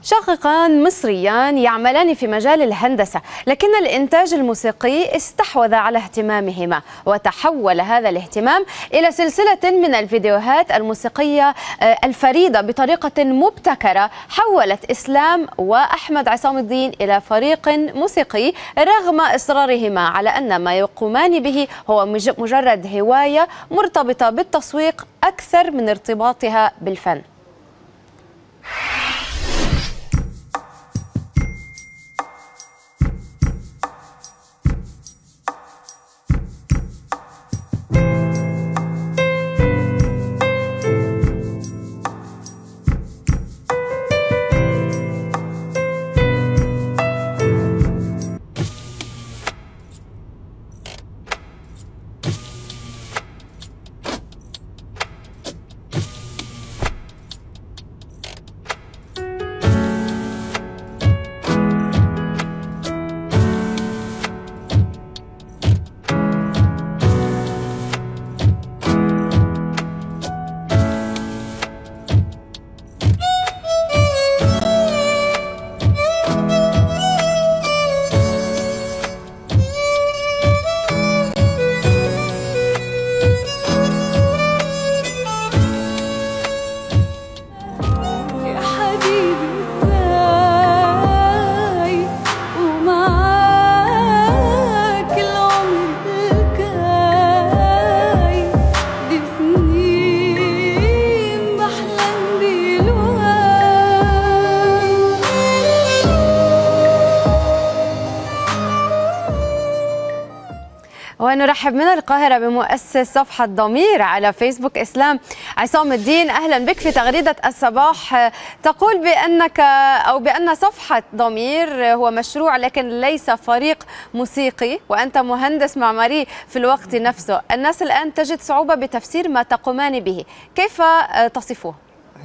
شقيقان مصريان يعملان في مجال الهندسة لكن الإنتاج الموسيقي استحوذ على اهتمامهما وتحول هذا الاهتمام إلى سلسلة من الفيديوهات الموسيقية الفريدة بطريقة مبتكرة حولت إسلام وأحمد عصام الدين إلى فريق موسيقي رغم إصرارهما على أن ما يقومان به هو مجرد هواية مرتبطة بالتسويق أكثر من ارتباطها بالفن ونرحب من القاهرة بمؤسس صفحة ضمير على فيسبوك إسلام عصام الدين أهلا بك في تغريدة الصباح تقول بأنك أو بأن صفحة ضمير هو مشروع لكن ليس فريق موسيقي وأنت مهندس معماري في الوقت نفسه الناس الآن تجد صعوبة بتفسير ما تقومان به كيف تصفه؟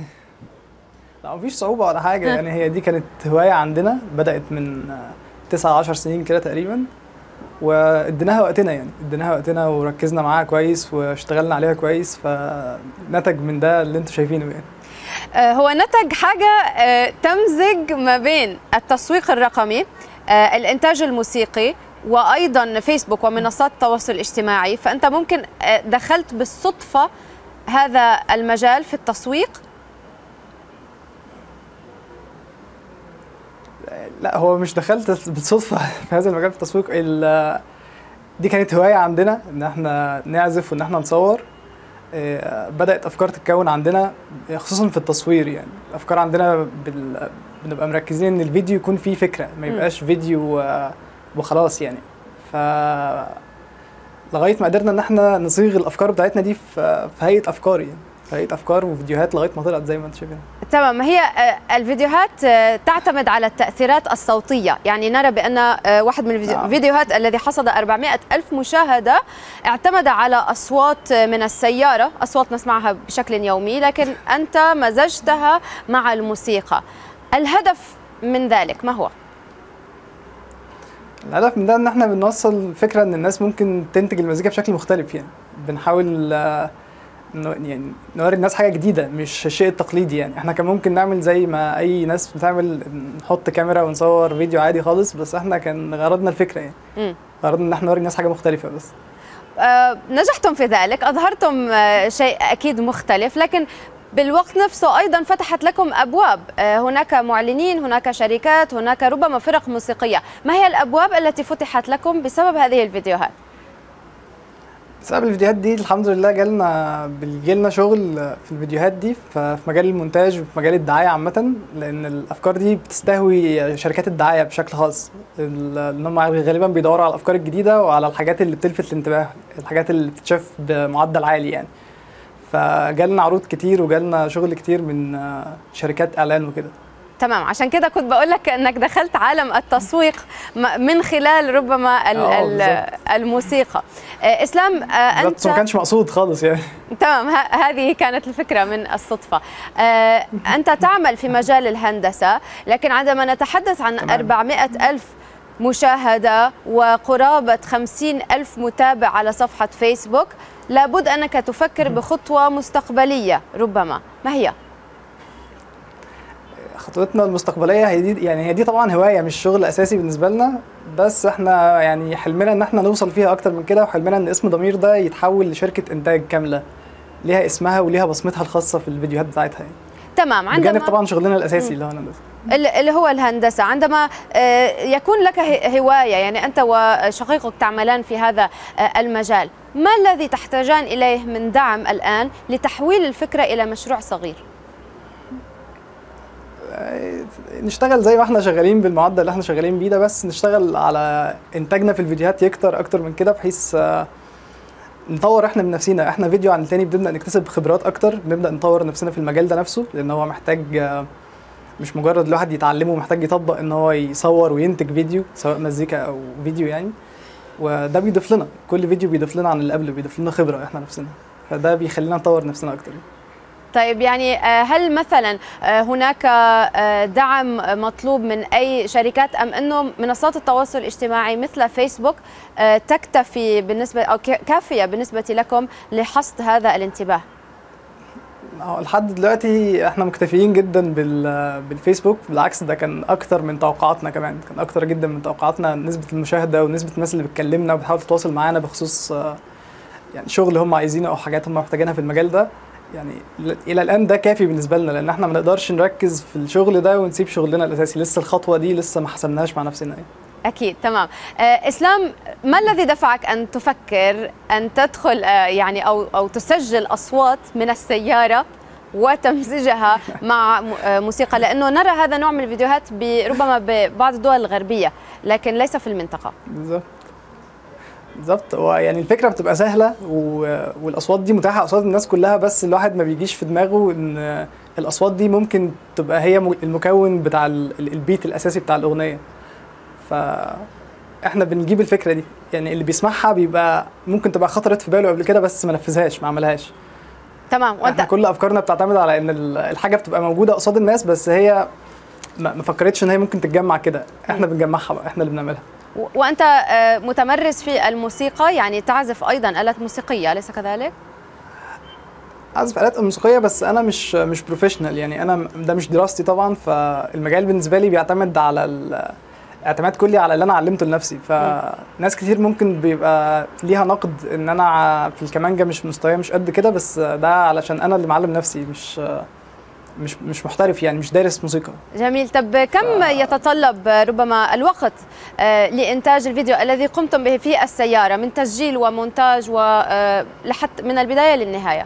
لا مفيش صعوبة ولا حاجة يعني هي دي كانت هواية عندنا بدأت من 9 10 سنين كده تقريبا واديناها وقتنا يعني اديناها وقتنا وركزنا معاها كويس واشتغلنا عليها كويس فنتج من ده اللي انتم شايفينه يعني هو نتج حاجة تمزج ما بين التسويق الرقمي الإنتاج الموسيقي وأيضا فيسبوك ومنصات التواصل الاجتماعي فأنت ممكن دخلت بالصدفة هذا المجال في التسويق لا هو مش دخلت بالصدفه في هذا المجال في التسويق دي كانت هوايه عندنا ان احنا نعزف وان احنا نصور بدات افكار تتكون عندنا خصوصا في التصوير يعني الافكار عندنا بال... بنبقى مركزين ان الفيديو يكون فيه فكره ما يبقاش فيديو وخلاص يعني ف لغايه ما قدرنا ان احنا نصيغ الافكار بتاعتنا دي في هيئه افكار يعني هيئه افكار وفيديوهات لغايه ما طلعت زي ما انت شايفين تمام هي الفيديوهات تعتمد على التاثيرات الصوتيه يعني نرى بان واحد من الفيديوهات الذي حصد 400 الف مشاهده اعتمد على اصوات من السياره اصوات نسمعها بشكل يومي لكن انت مزجتها مع الموسيقى الهدف من ذلك ما هو الهدف من ده ان احنا بنوصل فكره ان الناس ممكن تنتج المزيكا بشكل مختلف يعني بنحاول يعني نوري الناس حاجه جديده مش الشيء التقليدي يعني احنا كان ممكن نعمل زي ما اي ناس بتعمل نحط كاميرا ونصور فيديو عادي خالص بس احنا كان غرضنا الفكره يعني غرضنا ان احنا نوري الناس حاجه مختلفه بس آه نجحتم في ذلك اظهرتم آه شيء اكيد مختلف لكن بالوقت نفسه ايضا فتحت لكم ابواب آه هناك معلنين هناك شركات هناك ربما فرق موسيقيه ما هي الابواب التي فتحت لكم بسبب هذه الفيديوهات بسبب الفيديوهات دي الحمد لله جالنا بيجيلنا شغل في الفيديوهات دي في مجال المونتاج وفي مجال الدعايه عامه لان الافكار دي بتستهوي شركات الدعايه بشكل خاص ان هم غالبا بيدوروا على الافكار الجديده وعلى الحاجات اللي بتلفت الانتباه الحاجات اللي بتتشاف بمعدل عالي يعني فجالنا عروض كتير وجالنا شغل كتير من شركات اعلان وكده تمام عشان كده كنت بقول لك انك دخلت عالم التسويق من خلال ربما الموسيقى اسلام انت ما كانش مقصود خالص يعني تمام هذه كانت الفكره من الصدفه انت تعمل في مجال الهندسه لكن عندما نتحدث عن تمام. 400 الف مشاهدة وقرابة 50 ألف متابع على صفحة فيسبوك لابد أنك تفكر بخطوة مستقبلية ربما ما هي؟ خطوتنا المستقبليه هي دي يعني هي دي طبعا هوايه مش شغل اساسي بالنسبه لنا بس احنا يعني حلمنا ان احنا نوصل فيها اكتر من كده وحلمنا ان اسم ضمير ده يتحول لشركه انتاج كامله ليها اسمها وليها بصمتها الخاصه في الفيديوهات بتاعتها يعني تمام بجانب عندما طبعا شغلنا الاساسي اللي هو الهندسه ال- اللي هو الهندسة عندما آه، يكون لك ه- هواية يعني أنت وشقيقك تعملان في هذا آه، المجال ما الذي تحتاجان إليه من دعم الآن لتحويل الفكرة إلى مشروع صغير نشتغل زي ما احنا شغالين بالمعدل اللي احنا شغالين بيه ده بس نشتغل على انتاجنا في الفيديوهات يكتر اكتر من كده بحيث آه، نطور احنا من نفسنا احنا فيديو عن التاني بنبدا نكتسب خبرات اكتر بنبدا نطور نفسنا في المجال ده نفسه لان هو محتاج آه، مش مجرد الواحد يتعلمه محتاج يطبق ان هو يصور وينتج فيديو سواء مزيكا او فيديو يعني وده بيضيف لنا كل فيديو بيضيف لنا عن اللي قبله بيضيف لنا خبره احنا نفسنا فده بيخلينا نطور نفسنا اكتر طيب يعني آه، هل مثلا آه، هناك آه، دعم مطلوب من أي شركات أم أنه منصات التواصل الاجتماعي مثل فيسبوك آه، تكتفي بالنسبة أو ك- كافية بالنسبة لكم لحصد هذا الانتباه اه لحد دلوقتي احنا مكتفيين جدا بال بالفيسبوك بالعكس ده كان اكتر من توقعاتنا كمان كان اكتر جدا من توقعاتنا نسبه المشاهده ونسبه الناس اللي بتكلمنا وبتحاول تتواصل معانا بخصوص آه، يعني شغل هم عايزينه او حاجات هم محتاجينها في المجال ده يعني ل- الى الان ده كافي بالنسبه لنا لان احنا ما نقدرش نركز في الشغل ده ونسيب شغلنا الاساسي لسه الخطوه دي لسه ما حسبناهاش مع نفسنا يعني. أكيد تمام آه، إسلام ما الذي دفعك أن تفكر أن تدخل آه، يعني أو أو تسجل أصوات من السيارة وتمزجها مع م- آه، موسيقى لأنه نرى هذا نوع من الفيديوهات ب- ربما ببعض الدول الغربية لكن ليس في المنطقة بالظبط بالظبط هو يعني الفكره بتبقى سهله و... والاصوات دي متاحه قصاد الناس كلها بس الواحد ما بيجيش في دماغه ان الاصوات دي ممكن تبقى هي م- المكون بتاع ال- ال- البيت الاساسي بتاع الاغنيه ف احنا بنجيب الفكره دي يعني اللي بيسمعها بيبقى ممكن تبقى خطرت في باله قبل كده بس ما نفذهاش ما عملهاش تمام احنا وأنت كل افكارنا بتعتمد على ان ال- الحاجه بتبقى موجوده قصاد الناس بس هي ما ما فكرتش ان هي ممكن تتجمع كده احنا بنجمعها بقى احنا اللي بنعملها و- وأنت آه، متمرس في الموسيقى يعني تعزف أيضا آلات موسيقية أليس كذلك؟ اعزف آلات موسيقية بس انا مش مش بروفيشنال يعني انا م- ده مش دراستي طبعا فالمجال بالنسبة لي بيعتمد على ال- اعتماد كلي على اللي انا علمته لنفسي فناس كتير ممكن بيبقى ليها نقد ان انا ع- في الكمانجة مش مستواي مش قد كده بس ده علشان انا اللي معلم نفسي مش مش مش محترف يعني مش دارس موسيقى جميل طب كم يتطلب ربما الوقت آه، لإنتاج الفيديو الذي قمتم به في السيارة من تسجيل ومونتاج ولحتى من البداية للنهاية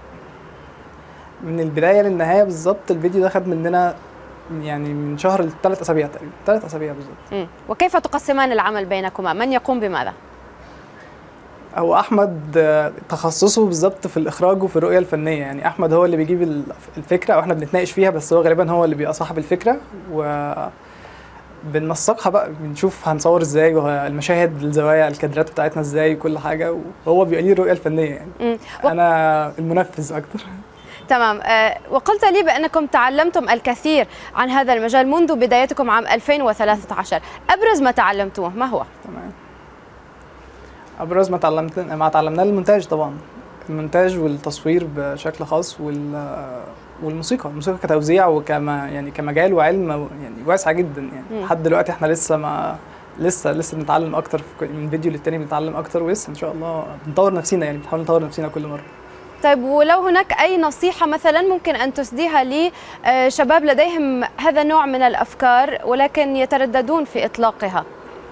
من البداية للنهاية بالظبط الفيديو ده خد مننا يعني من شهر لثلاث اسابيع تقريبا ثلاث اسابيع بالظبط مم. وكيف تقسمان العمل بينكما من يقوم بماذا هو احمد آه، تخصصه بالظبط في الاخراج وفي الرؤيه الفنيه يعني احمد هو اللي بيجيب ال- الفكره واحنا بنتناقش فيها بس هو غالبا هو اللي بيبقى صاحب الفكره و بننسقها بقى بنشوف هنصور ازاي والمشاهد الزوايا الكادرات بتاعتنا ازاي وكل حاجه وهو بيبقى ليه الرؤيه الفنيه يعني مم. و... انا المنفذ اكتر تمام آه، وقلت لي بأنكم تعلمتم الكثير عن هذا المجال منذ بدايتكم عام 2013 أبرز ما تعلمتوه ما هو؟ تمام ابرز ما تعلمت ما تعلمناه المونتاج طبعا المونتاج والتصوير بشكل خاص وال والموسيقى الموسيقى كتوزيع وكما يعني كمجال وعلم يعني واسع جدا يعني مم. لحد دلوقتي احنا لسه ما لسه لسه بنتعلم اكتر في كل- من فيديو للتاني بنتعلم اكتر ولسه ان شاء الله بنطور نفسنا يعني بنحاول نطور نفسنا كل مره طيب ولو هناك أي نصيحة مثلا ممكن أن تسديها لشباب لديهم هذا النوع من الأفكار ولكن يترددون في إطلاقها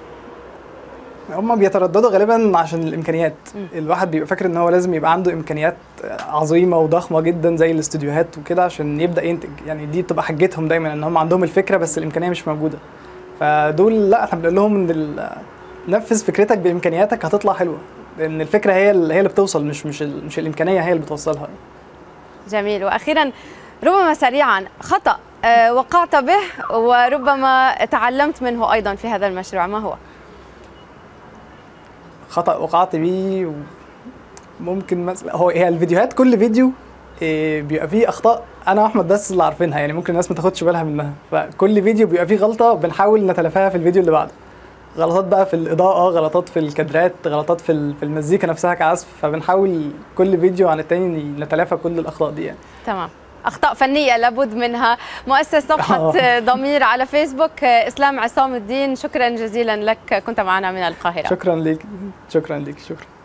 هم بيترددوا غالبا عشان الامكانيات مم. الواحد بيبقى فاكر ان هو لازم يبقى عنده امكانيات عظيمه وضخمه جدا زي الاستوديوهات وكده عشان يبدا ينتج يعني دي بتبقى حجتهم دايما ان هم عندهم الفكره بس الامكانيه مش موجوده فدول لا احنا بنقول لهم ان ال- نفذ فكرتك بامكانياتك هتطلع حلوه لان الفكره هي اللي هي اللي بتوصل مش مش ال- مش الامكانيه هي اللي بتوصلها جميل وأخيرا ربما سريعا خطأ آه، وقعت به وربما تعلمت منه أيضا في هذا المشروع ما هو؟ خطا وقعت بيه و- ممكن مثلا هو هي الفيديوهات كل فيديو إيه، بيبقى فيه اخطاء انا واحمد بس اللي عارفينها يعني ممكن الناس ما تاخدش بالها منها فكل فيديو بيبقى فيه غلطه بنحاول نتلافاها في الفيديو اللي بعده غلطات بقى في الاضاءه غلطات في الكادرات غلطات في ال- في المزيكا نفسها كعزف فبنحاول كل فيديو عن التاني نتلافى كل الاخطاء دي يعني تمام اخطاء فنيه لابد منها مؤسس صفحه ضمير على فيسبوك اسلام عصام الدين شكرا جزيلا لك كنت معنا من القاهره شكرا لك شكرا لك شكرا